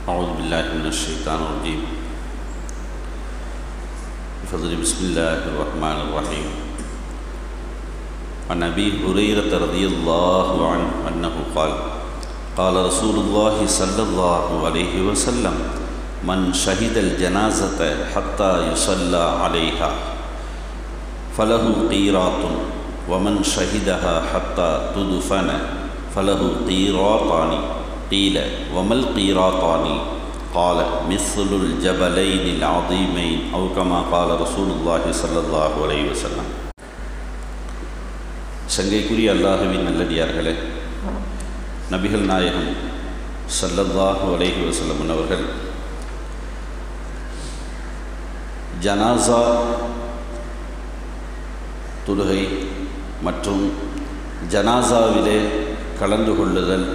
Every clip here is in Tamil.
أعوذ بالله من الشيطان الرجيم بفضل بسم الله الرحمن الرحيم عن أبي هريرة رضي الله عنه أنه قال قال رسول الله صلى الله عليه وسلم من شهد الجنازة حتى يصلى عليها فله قيراط ومن شهدها حتى تدفن فله قيراطان قيل وما القيراطان قال مثل الجبلين العظيمين أو كما قال رسول الله صلى الله عليه وسلم சங்கைக்குரிய அல்லாஹுவின் நல்லடியார்களே நபிகள் நாயகம் சல்லல்லாஹு அலைஹி வஸல்லம் அவர்கள் ஜனாசா தொழுகை மற்றும் ஜனாசாவிலே கலந்து கொள்ளுதல்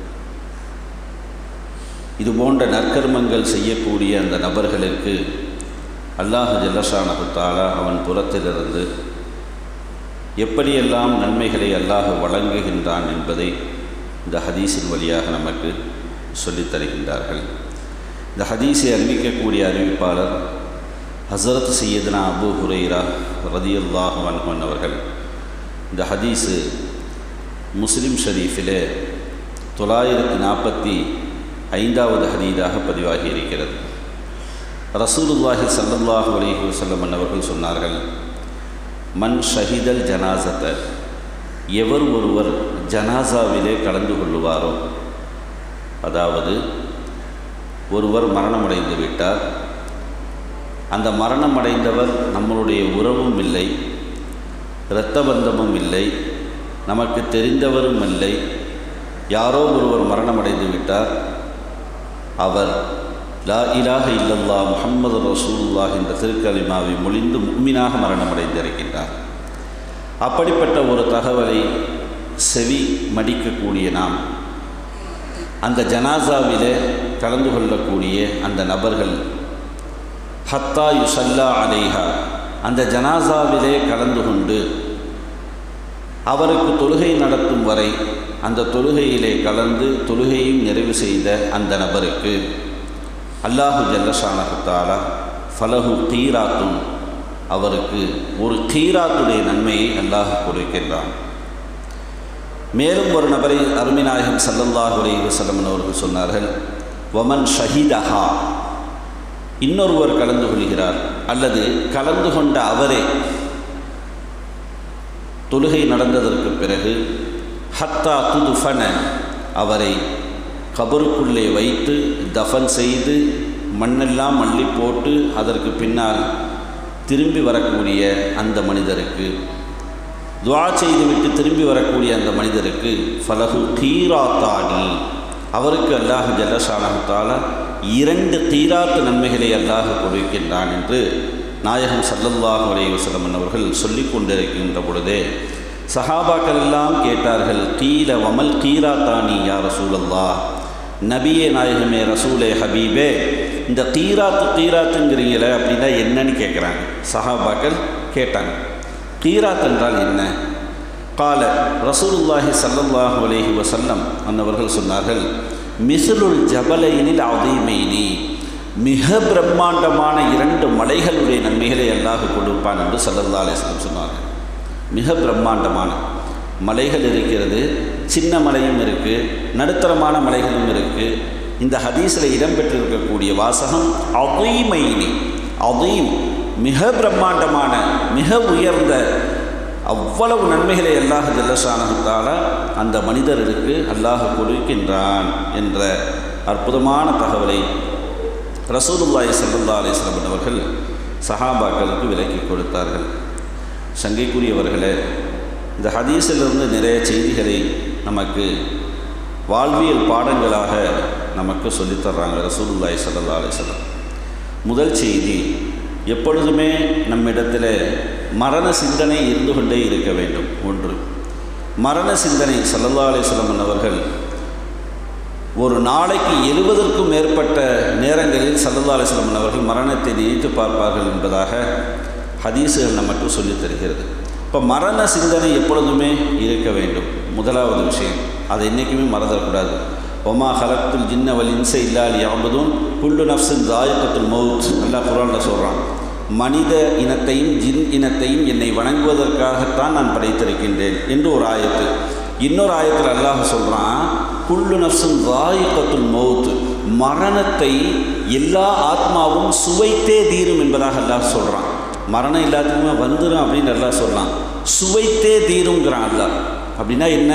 இது போன்ற நற்கர்மங்கள் செய்யக்கூடிய அந்த நபர்களுக்கு அல்லாஹ் ஜல்லஷானகுத்தாலா அவன் புறத்திலிருந்து எப்படியெல்லாம் நன்மைகளை அல்லாஹ் வழங்குகின்றான் என்பதை இந்த ஹதீஸின் வழியாக நமக்கு சொல்லித் தருகின்றார்கள் இந்த ஹதீஸை அறிவிக்கக்கூடிய அறிவிப்பாளர் ஹசரத் சையத்னா அபு ஹுரைரா ரதியுல்லாஹ் வன்ஹன் அவர்கள் இந்த ஹதீஸு முஸ்லிம் ஷரீஃபிலே தொள்ளாயிரத்தி நாற்பத்தி ஐந்தாவது ஹதீதாக பதிவாகி இருக்கிறது ரசூலுல்லாஹி சல்லல்லாஹு அலைஹி வஸல்லம் அவர்கள் சொன்னார்கள் மண் ஷஹீதல் ஜனாசத்தை எவர் ஒருவர் ஜனாசாவிலே கலந்து கொள்ளுவாரோ அதாவது ஒருவர் மரணமடைந்து விட்டார் அந்த மரணம் அடைந்தவர் நம்மளுடைய உறவும் இல்லை இரத்த பந்தமும் இல்லை நமக்கு தெரிந்தவரும் இல்லை யாரோ ஒருவர் மரணமடைந்து விட்டார் அவர் லா இலாக இல்லல்லா முஹம்மது ரசூலுல்லாஹ் என்ற திருக்கலிமாவை மொழிந்து மும்மினாக மரணமடைந்திருக்கின்றார் அப்படிப்பட்ட ஒரு தகவலை செவி மடிக்கக்கூடிய நாம் அந்த ஜனாசாவிலே கலந்து கொள்ளக்கூடிய அந்த நபர்கள் ஹத்தா யுசல்லா அலைஹா அந்த ஜனாசாவிலே கலந்து கொண்டு அவருக்கு தொழுகை நடத்தும் வரை அந்த தொழுகையிலே கலந்து தொழுகையும் நிறைவு செய்த அந்த நபருக்கு அல்லாஹு ஜல்லஷானகுத்தாலா ஃபலஹு கீராத்தும் அவருக்கு ஒரு கீராத்துடைய நன்மையை அல்லாஹ் கொடுக்கின்றான் மேலும் ஒரு நபரை அருமிநாயகம் சல்லல்லாஹு அலைஹி வஸல்லம் அவர்கள் சொன்னார்கள் வமன் ஷஹீதஹா இன்னொருவர் கலந்து கொள்கிறார் அல்லது கலந்து கொண்ட அவரே தொழுகை நடந்ததற்கு பிறகு ஹத்தா துதுஃபன அவரை கபருக்குள்ளே வைத்து தஃபன் செய்து மண்ணெல்லாம் மல்லி போட்டு அதற்கு பின்னால் திரும்பி வரக்கூடிய அந்த மனிதருக்கு துவா செய்துவிட்டு திரும்பி வரக்கூடிய அந்த மனிதருக்கு ஃபலகு கீராத்தானி அவருக்கு அல்லாஹ் ஜல்லஷானத்தால இரண்டு தீராத்து நன்மைகளை அல்லாஹ் கொடுக்கின்றான் என்று நாயகம் சல்லல்லாஹு அலைஹி வஸல்லம் அவர்கள் சொல்லி கொண்டிருக்கின்ற பொழுதே சஹாபாக்கள் எல்லாம் கேட்டார்கள் கீல வமல் கீராத்தானி யா ரசூலல்லா நபியே நாயகமே ரசூலே ஹபீபே இந்த கீராத்து கீராத்துங்கிறீங்கள அப்படின்னா என்னன்னு கேட்குறாங்க சஹாபாக்கள் கேட்டாங்க கீராத் என்றால் என்ன கால ரசூலுல்லாஹி சல்லல்லாஹு அலைஹி வசல்லம் அன்னவர்கள் சொன்னார்கள் மிசுலுல் ஜபலைனில் அவதைமைனி மிக பிரம்மாண்டமான இரண்டு மலைகளுடைய நன்மைகளை அல்லாஹ் கொடுப்பான் என்று சல்லல்லா அலிஸ்லம் சொன்னார்கள் மிக பிரம்மாண்டமான மலைகள் இருக்கிறது சின்ன மலையும் இருக்குது நடுத்தரமான மலைகளும் இருக்குது இந்த ஹதீஸில் இடம்பெற்றிருக்கக்கூடிய வாசகம் அதீமைனி அதீம் மிக பிரம்மாண்டமான மிக உயர்ந்த அவ்வளவு நன்மைகளை அல்லாஹ் ஜல்லஷானத்தால அந்த மனிதருக்கு அல்லாஹ் கொடுக்கின்றான் என்ற அற்புதமான தகவலை ரசூலுல்லாய் சல்லா அலிஸ்லம் அவர்கள் சஹாபாக்களுக்கு விலக்கி கொடுத்தார்கள் சங்கைக்குரியவர்களே இந்த ஹதீஸிலிருந்து நிறைய செய்திகளை நமக்கு வாழ்வியல் பாடங்களாக நமக்கு சொல்லித்தர்றாங்க ரசூலுல்லாய் சல்லா அலிஸ்லம் முதல் செய்தி எப்பொழுதுமே நம்மிடத்தில் மரண சிந்தனை இருந்து கொண்டே இருக்க வேண்டும் ஒன்று மரண சிந்தனை சல்லல்லா அலிஸ்லம் அவர்கள் ஒரு நாளைக்கு எழுபதற்கும் மேற்பட்ட நேரங்களில் சல்லல்லா அலிஸ்லம் அவர்கள் மரணத்தை நினைத்து பார்ப்பார்கள் என்பதாக ஹதீஸுகள் நமக்கு சொல்லித் தருகிறது இப்போ மரண சிந்தனை எப்பொழுதுமே இருக்க வேண்டும் முதலாவது விஷயம் அதை என்றைக்குமே மறந்துடக்கூடாது ஒமா ஹலத்துல் ஜின்ன வல் இன்ச இல்லால் யாபதும் குல்லு நஃப்ஸின் தாயக்கத்துல் மவுத் அல்லாஹ் குரானில் சொல்கிறான் மனித இனத்தையும் ஜின் இனத்தையும் என்னை வணங்குவதற்காகத்தான் நான் படைத்திருக்கின்றேன் என்று ஒரு ஆயத்து இன்னொரு ஆயத்தில் அல்லாஹ் சொல்கிறான் குல்லு நஃப்ஸும் தாயிக்கத்துல் மவுத் மரணத்தை எல்லா ஆத்மாவும் சுவைத்தே தீரும் என்பதாக அல்லாஹ் சொல்கிறான் மரணம் எல்லாத்துக்குமே வந்துடும் அப்படின்னு அல்லாஹ் சொல்லலாம் சுவைத்தே தீருங்கிறான் அல்லாஹ் அப்படின்னா என்ன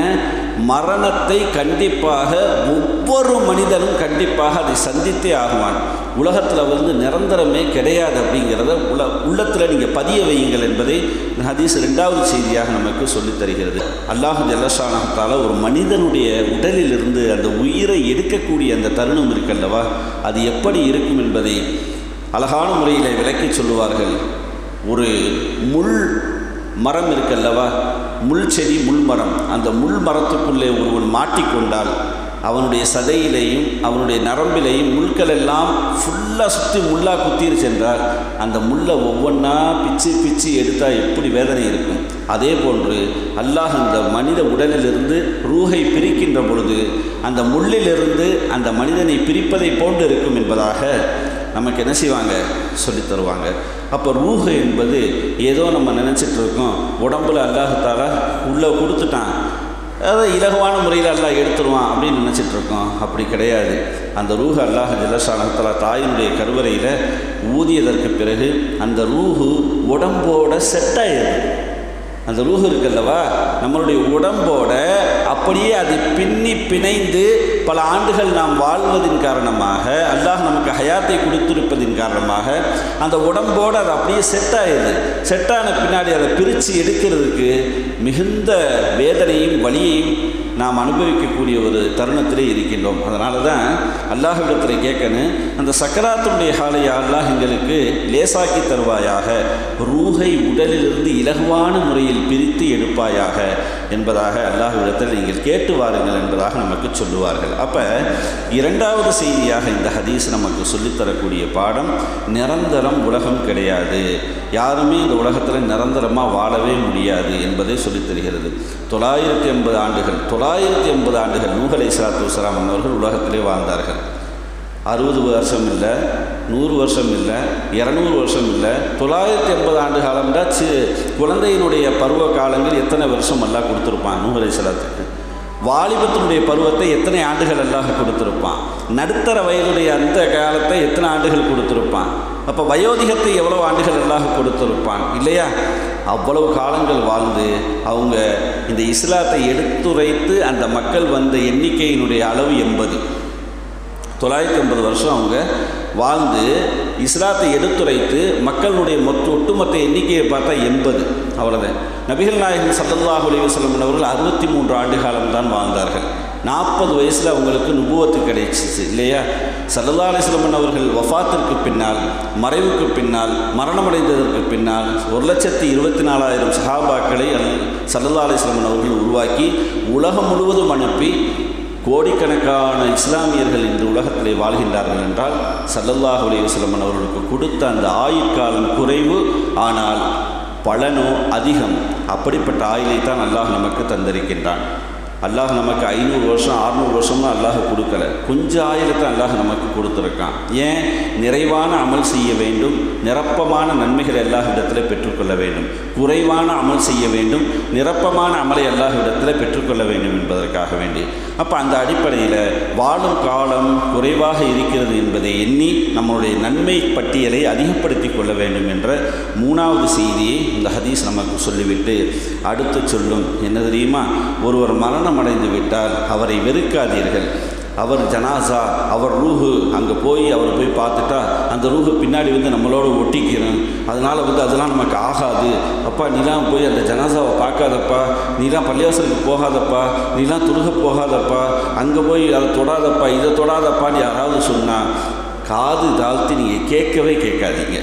மரணத்தை கண்டிப்பாக ஒவ்வொரு மனிதனும் கண்டிப்பாக அதை சந்தித்தே ஆகுவான் உலகத்தில் வந்து நிரந்தரமே கிடையாது அப்படிங்கிறத உல உள்ளத்தில் நீங்கள் பதிய வையுங்கள் என்பதை இந்த ஹதீஸ் ரெண்டாவது செய்தியாக நமக்கு சொல்லித் தருகிறது அல்லாஹ் ஜல்லஷானத்தால் ஒரு மனிதனுடைய உடலிலிருந்து அந்த உயிரை எடுக்கக்கூடிய அந்த தருணம் இருக்கல்லவா அது எப்படி இருக்கும் என்பதை அழகான முறையில் விளக்கி சொல்லுவார்கள் ஒரு முள் மரம் இருக்கல்லவா முள் செடி முள் மரம் அந்த முள் மரத்துக்குள்ளே ஒருவன் மாட்டிக்கொண்டால் அவனுடைய சதையிலையும் அவனுடைய நரம்பிலையும் முள்கள் எல்லாம் ஃபுல்லாக சுற்றி முள்ளாக குத்திருச்சு என்றால் அந்த முள்ளை ஒவ்வொன்றா பிச்சு பிச்சு எடுத்தால் எப்படி வேதனை இருக்கும் அதே போன்று அல்லாஹ் அந்த மனித உடலிலிருந்து ரூஹை பிரிக்கின்ற பொழுது அந்த முள்ளிலிருந்து அந்த மனிதனை பிரிப்பதை போன்று இருக்கும் என்பதாக நமக்கு என்ன செய்வாங்க சொல்லித் தருவாங்க அப்போ ரூஹு என்பது ஏதோ நம்ம நினச்சிட்டு இருக்கோம் உடம்புல அல்லாஹால உள்ளே கொடுத்துட்டான் அதை இலகுவான முறையில் அல்லாஹ் எடுத்துருவான் அப்படின்னு நினச்சிட்டு இருக்கோம் அப்படி கிடையாது அந்த ரூஹு அல்லாஹ் ஜலசானத்தில் தாயினுடைய கருவறையில் ஊதியதற்கு பிறகு அந்த ரூஹு உடம்போட செட் ஆயிடுது அந்த ரூஹ் இருக்குல்லவா நம்மளுடைய உடம்போட அப்படியே அது பின்னி பிணைந்து பல ஆண்டுகள் நாம் வாழ்வதின் காரணமாக அல்லாஹ் நமக்கு ஹயாத்தை கொடுத்திருப்பதின் காரணமாக அந்த உடம்போடு அது அப்படியே செட் ஆயிடுது செட் ஆன பின்னாடி அதை பிரித்து எடுக்கிறதுக்கு மிகுந்த வேதனையும் வலியையும் நாம் அனுபவிக்கக்கூடிய ஒரு தருணத்திலே இருக்கின்றோம் அதனால தான் அல்லாஹிடத்தில் கேட்கணும் அந்த சக்கராத்துடைய காலையை அல்லாஹ் எங்களுக்கு லேசாக்கி தருவாயாக ரூஹை உடலிலிருந்து இலகுவான முறையில் பிரித்து எடுப்பாயாக என்பதாக அல்லாஹ்விடத்தில் நீங்கள் கேட்டு வாருங்கள் என்பதாக நமக்கு சொல்லுவார்கள் அப்போ இரண்டாவது செய்தியாக இந்த ஹதீஸ் நமக்கு சொல்லித்தரக்கூடிய பாடம் நிரந்தரம் உலகம் கிடையாது யாருமே இந்த உலகத்தில் நிரந்தரமாக வாழவே முடியாது என்பதை சொல்லித் தருகிறது தொள்ளாயிரத்தி எண்பது ஆண்டுகள் தொள்ளாயிரத்தி எண்பது ஆண்டுகள் நூகலை சலாத்து வசலாம் அவர்கள் உலகத்திலே வாழ்ந்தார்கள் அறுபது வருஷம் இல்லை நூறு வருஷம் இல்லை இரநூறு வருஷம் இல்லை தொள்ளாயிரத்தி எண்பது ஆண்டு காலம்டா சி குழந்தையினுடைய பருவ காலங்கள் எத்தனை வருஷம் எல்லாம் கொடுத்துருப்பான் நூகலை சலாத்துக்கு வாலிபத்தினுடைய பருவத்தை எத்தனை ஆண்டுகள் அல்லாஹ் கொடுத்துருப்பான் நடுத்தர வயதுடைய அந்த காலத்தை எத்தனை ஆண்டுகள் கொடுத்துருப்பான் அப்போ வயோதிகத்தை எவ்வளோ ஆண்டுகள் அல்லாஹ் கொடுத்துருப்பான் இல்லையா அவ்வளவு காலங்கள் வாழ்ந்து அவங்க இந்த இஸ்லாத்தை எடுத்துரைத்து அந்த மக்கள் வந்த எண்ணிக்கையினுடைய அளவு எண்பது தொள்ளாயிரத்தி ஐம்பது வருஷம் அவங்க வாழ்ந்து இஸ்லாத்தை எடுத்துரைத்து மக்களுடைய மொத்த ஒட்டுமொத்த எண்ணிக்கையை பார்த்தா எண்பது அவ்வளோதான் நபிகள் நாயகன் சல்லல்லாஹு அலைஹி வஸல்லம் அவர்கள் அறுபத்தி மூன்று ஆண்டு காலம்தான் வாழ்ந்தார்கள் நாற்பது வயசில் அவங்களுக்கு நுபுவத்து கிடைச்சிச்சு இல்லையா சல்லல்லா அலிஸ்லமன் அவர்கள் வஃபாத்திற்கு பின்னால் மறைவுக்கு பின்னால் மரணமடைந்ததற்கு பின்னால் ஒரு லட்சத்தி இருபத்தி நாலாயிரம் சஹாபாக்களை அல் சல்லல்லா அலிஸ்லமன் அவர்கள் உருவாக்கி உலகம் முழுவதும் அனுப்பி கோடிக்கணக்கான இஸ்லாமியர்கள் இன்று உலகத்திலே வாழ்கின்றார்கள் என்றால் சல்லல்லாஹு அலைஹி வஸல்லம் அவர்களுக்கு கொடுத்த அந்த ஆயுட்காலம் குறைவு ஆனால் பலனோ அதிகம் அப்படிப்பட்ட ஆயுளை தான் அல்லாஹ் நமக்கு தந்திருக்கின்றான் அல்லாஹ் நமக்கு ஐநூறு வருஷம் அறுநூறு வருஷம்னு அல்லாஹ் கொடுக்கல கொஞ்சம் ஆயிரத்தை அல்லாஹ் நமக்கு கொடுத்துருக்கான் ஏன் நிறைவான அமல் செய்ய வேண்டும் நிரப்பமான நன்மைகள் அல்லாஹ் இடத்துல பெற்றுக்கொள்ள வேண்டும் குறைவான அமல் செய்ய வேண்டும் நிரப்பமான அமலை அல்லாஹ் இடத்துல பெற்றுக்கொள்ள வேண்டும் என்பதற்காக வேண்டி அப்போ அந்த அடிப்படையில் வாழும் காலம் குறைவாக இருக்கிறது என்பதை எண்ணி நம்மளுடைய நன்மை பட்டியலை அதிகப்படுத்தி கொள்ள வேண்டும் என்ற மூணாவது செய்தியை இந்த ஹதீஸ் நமக்கு சொல்லிவிட்டு அடுத்து சொல்லும் என்ன தெரியுமா ஒருவர் மரணம் அடைந்து விட்டால் அவரை வெறுக்காதீர்கள் அவர் ஜனாசா அவர் ரூஹு அங்கே போய் அவர் போய் பார்த்துட்டா அந்த ரூஹு பின்னாடி வந்து நம்மளோட ஒட்டிக்கிறோம் அதனால் வந்து அதெல்லாம் நமக்கு ஆகாது அப்பா நீலாம் போய் அந்த ஜனாசாவை பார்க்காதப்பா நீலாம் பள்ளிவாசலுக்கு போகாதப்பா நீலாம் துருக போகாதப்பா அங்கே போய் அதை தொடாதப்பா இதை தொடாதப்பான்னு யாராவது சொன்னால் காது தாழ்த்தி நீங்கள் கேட்கவே கேட்காதீங்க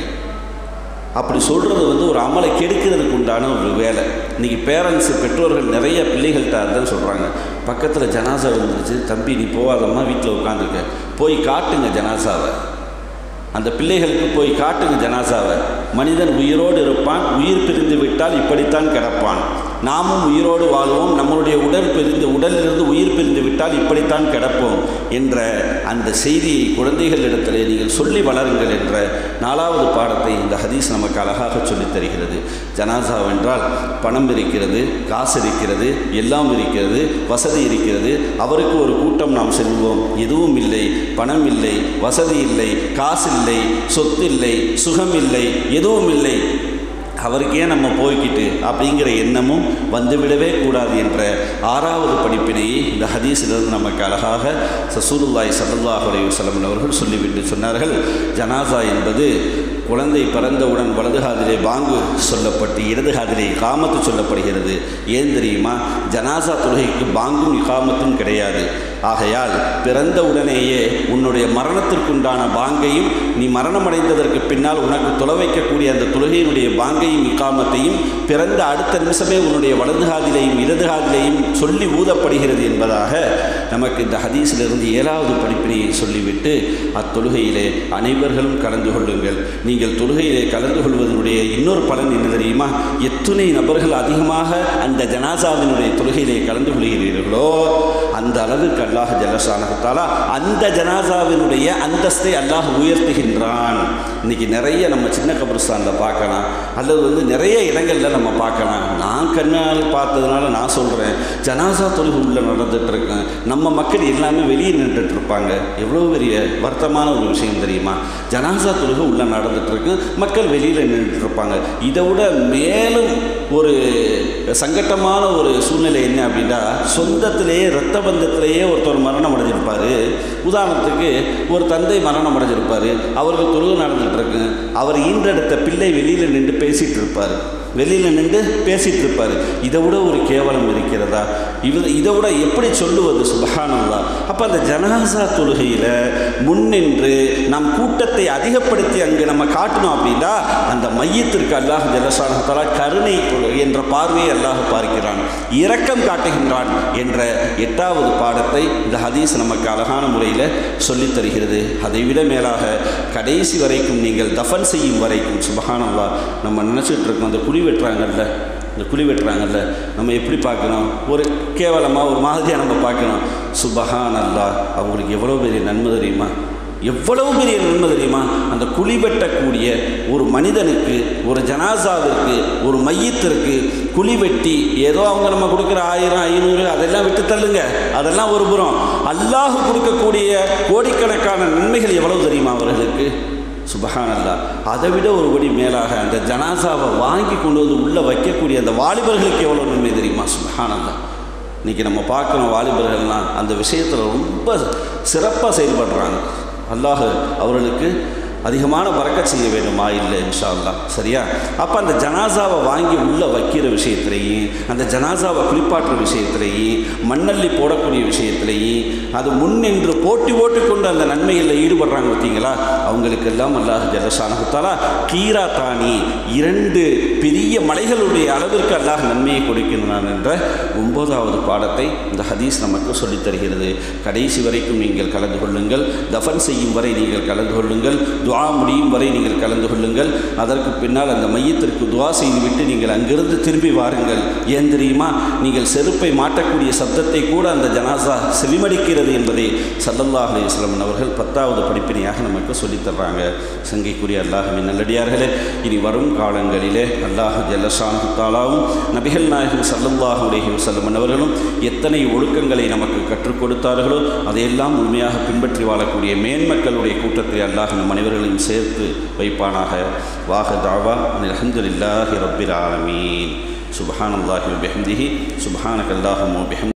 அப்படி சொல்கிறது வந்து ஒரு அமலை கெடுக்கிறதுக்கு உண்டான ஒரு வேலை இன்றைக்கி பேரண்ட்ஸ் பெற்றோர்கள் நிறைய பிள்ளைகள்கிட்ட அதுதான் சொல்கிறாங்க பக்கத்தில் ஜனாசா வந்துருச்சு தம்பி நீ போகாதம்மா வீட்டில் உட்காந்துருக்க போய் காட்டுங்க ஜனாசாவை அந்த பிள்ளைகளுக்கு போய் காட்டுங்க ஜனாசாவை மனிதன் உயிரோடு இருப்பான் உயிர் பிரிந்து விட்டால் இப்படித்தான் கிடப்பான் நாமும் உயிரோடு வாழ்வோம் நம்மளுடைய உடல் பிரிந்து உடலிலிருந்து உயிர் பிரிந்து விட்டால் இப்படித்தான் கிடப்போம் என்ற அந்த செய்தியை குழந்தைகளிடத்திலே நீங்கள் சொல்லி வளருங்கள் என்ற நாலாவது பாடத்தை இந்த ஹதீஸ் நமக்கு அழகாக சொல்லித் தருகிறது ஜனாசா என்றால் பணம் இருக்கிறது காசு இருக்கிறது எல்லாம் இருக்கிறது வசதி இருக்கிறது அவருக்கு ஒரு கூட்டம் நாம் செல்வோம் எதுவும் இல்லை பணம் இல்லை வசதி இல்லை காசு இல்லை சொத்து இல்லை சுகம் இல்லை எதுவும் இல்லை அவருக்கே நம்ம போய்கிட்டு அப்படிங்கிற எண்ணமும் வந்துவிடவே கூடாது என்ற ஆறாவது படிப்பினையை இந்த ஹதீஸிலிருந்து நமக்கு அழகாக சசூருல்லாய் சல்லாஹ் அலையுசலம் அவர்கள் சொல்லிவிட்டு சொன்னார்கள் ஜனாசா என்பது குழந்தை பிறந்தவுடன் வலது காதிலே பாங்கு சொல்லப்பட்டு இடது காதிலே இகாமத்து சொல்லப்படுகிறது ஏன் தெரியுமா ஜனாசா தொழுகைக்கு பாங்கும் இகாமத்தும் கிடையாது ஆகையால் பிறந்த உடனேயே உன்னுடைய மரணத்திற்குண்டான பாங்கையும் நீ மரணமடைந்ததற்கு பின்னால் உனக்கு தொலை வைக்கக்கூடிய அந்த தொழுகையினுடைய பாங்கையும் இக்காமத்தையும் பிறந்த அடுத்த நிமிஷமே உன்னுடைய வலது காதிலையும் இடது காதிலையும் சொல்லி ஊதப்படுகிறது என்பதாக நமக்கு இந்த ஹதீஸிலிருந்து ஏழாவது படிப்பினையை சொல்லிவிட்டு அத்தொழுகையிலே அனைவர்களும் கலந்து கொள்ளுங்கள் நீங்கள் தொழுகையிலே கலந்து கொள்வதனுடைய இன்னொரு பலன் என்ன தெரியுமா எத்துணை நபர்கள் அதிகமாக அந்த ஜனாசாவினுடைய தொழுகையிலே கலந்து கொள்கிறீர்களோ அந்த அளவுக்கு அல்லாஹ் ஜலசானகத்தாலா அந்த ஜனாசாவினுடைய அந்தஸ்தை அல்லாஹ் உயர்த்துகின்றான் இன்னைக்கு நிறைய நம்ம சின்ன கபர்ஸ்தானில் பார்க்கலாம் அல்லது வந்து நிறைய இடங்களில் நம்ம பார்க்கலாம் நான் கண்ணால் பார்த்ததுனால நான் சொல்கிறேன் ஜனாசா தொழுகை உள்ளே நடந்துட்டு இருக்கேன் நம்ம மக்கள் எல்லாமே வெளியே நின்றுட்டு இருப்பாங்க எவ்வளோ பெரிய வருத்தமான ஒரு விஷயம் தெரியுமா ஜனாசா தொழுகை உள்ளே நடந்துட்டு இருக்கு மக்கள் வெளியில் நின்றுட்டு இருப்பாங்க இதை விட மேலும் ஒரு சங்கட்டமான ஒரு சூழ்நிலை என்ன அப்படின்னா சொந்தத்திலேயே இரத்த பந்தத்திலேயே ஒருத்தர் மரணம் அடைஞ்சிருப்பார் உதாரணத்துக்கு ஒரு தந்தை மரணம் அடைஞ்சிருப்பார் அவருக்கு தொழுகை நடந்துட்டு இருக்கு அவர் ஈன்றெடுத்த பிள்ளை வெளியில் நின்று பேசிகிட்டு இருப்பார் வெளியில் நின்று பேசிகிட்டு இருப்பார் இதை விட ஒரு கேவலம் இருக்கிறதா இது இதை விட எப்படி சொல்லுவது சுபஹானல்லா அப்போ அந்த ஜனாசா தொழுகையில் முன்னின்று நம் கூட்டத்தை அதிகப்படுத்தி அங்கே நம்ம காட்டணும் அப்படின்னா அந்த மையத்திற்கு அல்லாஹ் ஜலசானத்தாலா கருணை என்ற பார்வையை அல்லாஹ் பார்க்கிறான் இரக்கம் காட்டுகின்றான் என்ற எட்டாவது பாடத்தை இந்த ஹதீஸ் நமக்கு அழகான முறையில் சொல்லித் தருகிறது அதைவிட மேலாக கடைசி வரைக்கும் நீங்கள் தஃபன் செய்யும் வரைக்கும் சுபஹானல்லா நம்ம நினச்சிட்டு இருக்கோம் அந்த குழி வெட்டுறாங்கல்ல இந்த குழி வெட்டுறாங்கல்ல நம்ம எப்படி பார்க்கணும் ஒரு கேவலமாக ஒரு மாதிரியாக நம்ம பார்க்கணும் சுபஹான் அல்லா அவங்களுக்கு எவ்வளோ பெரிய நன்மை தெரியுமா எவ்வளவு பெரிய நன்மை தெரியுமா அந்த குழி வெட்டக்கூடிய ஒரு மனிதனுக்கு ஒரு ஜனாசாவிற்கு ஒரு மையத்திற்கு குழி வெட்டி ஏதோ அவங்க நம்ம கொடுக்குற ஆயிரம் ஐநூறு அதெல்லாம் விட்டு தள்ளுங்க அதெல்லாம் ஒரு புறம் அல்லாஹ் கொடுக்கக்கூடிய கோடிக்கணக்கான நன்மைகள் எவ்வளவு தெரியுமா அவர்களுக்கு சுபஹானல்லா அதை விட ஒரு படி மேலாக அந்த ஜனாசாவை வாங்கி கொண்டு வந்து உள்ளே வைக்கக்கூடிய அந்த வாலிபர்களுக்கு எவ்வளோ நன்மை தெரியுமா சுபஹானல்லா இன்றைக்கி நம்ம பார்க்குறோம் வாலிபர்கள்லாம் அந்த விஷயத்தில் ரொம்ப சிறப்பாக செயல்படுறாங்க அல்லாஹ் அவர்களுக்கு அதிகமான பறக்க செய்ய வேண்டுமா இல்லை இன்ஷா அல்லா சரியா அப்போ அந்த ஜனாசாவை வாங்கி உள்ளே வைக்கிற விஷயத்துலையும் அந்த ஜனாசாவை குளிப்பாட்டுற விஷயத்துலையும் மண்ணள்ளி போடக்கூடிய விஷயத்துலையும் அது முன்னின்று போட்டி ஓட்டிக்கொண்டு அந்த நன்மைகளில் ஈடுபடுறாங்க பார்த்தீங்களா அவங்களுக்கெல்லாம் அல்லாஹ் ஜலசானகத்தாலா கீரா தானி இரண்டு பெரிய மலைகளுடைய அளவிற்கு அல்லாஹ் நன்மையை கொடுக்கின்றான் என்ற ஒன்பதாவது பாடத்தை இந்த ஹதீஸ் நமக்கு சொல்லித் தருகிறது கடைசி வரைக்கும் நீங்கள் கலந்து கொள்ளுங்கள் தஃபன் செய்யும் வரை நீங்கள் கலந்து கொள்ளுங்கள் துவா முடியும் வரை நீங்கள் கலந்து கொள்ளுங்கள் அதற்கு பின்னால் அந்த மையத்திற்கு துவா செய்துவிட்டு நீங்கள் அங்கிருந்து திரும்பி வாருங்கள் ஏன் தெரியுமா நீங்கள் செருப்பை மாட்டக்கூடிய சப்தத்தை கூட அந்த ஜனாசா செவிமடிக்கிறது என்பதை சல்லல்லாஹ் அலையுஸ்லமன் அவர்கள் பத்தாவது படிப்பினையாக நமக்கு சொல்லித் தர்றாங்க சங்கைக்குரிய அல்லாஹின் நல்லடியார்களே இனி வரும் காலங்களிலே அல்லாஹ் ஜல்லஷானு தாலாவும் நபிகள் நாயகம் சல்லல்லாஹ் அலைஹி வஸல்லம் அவர்களும் எத்தனை ஒழுக்கங்களை நமக்கு கற்றுக் கொடுத்தார்களோ அதையெல்லாம் முழுமையாக பின்பற்றி வாழக்கூடிய மேன்மக்களுடைய கூட்டத்தில் அல்லாஹ் நம் அனைவர்களையும் சேர்த்து வைப்பானாக வாக தாவா அல்ஹம்துலில்லாஹி ரப்பில் ஆலமீன் சுப்ஹானல்லாஹி வபிஹம்திஹி சுப்ஹானக அல்லாஹும்ம வபிஹம்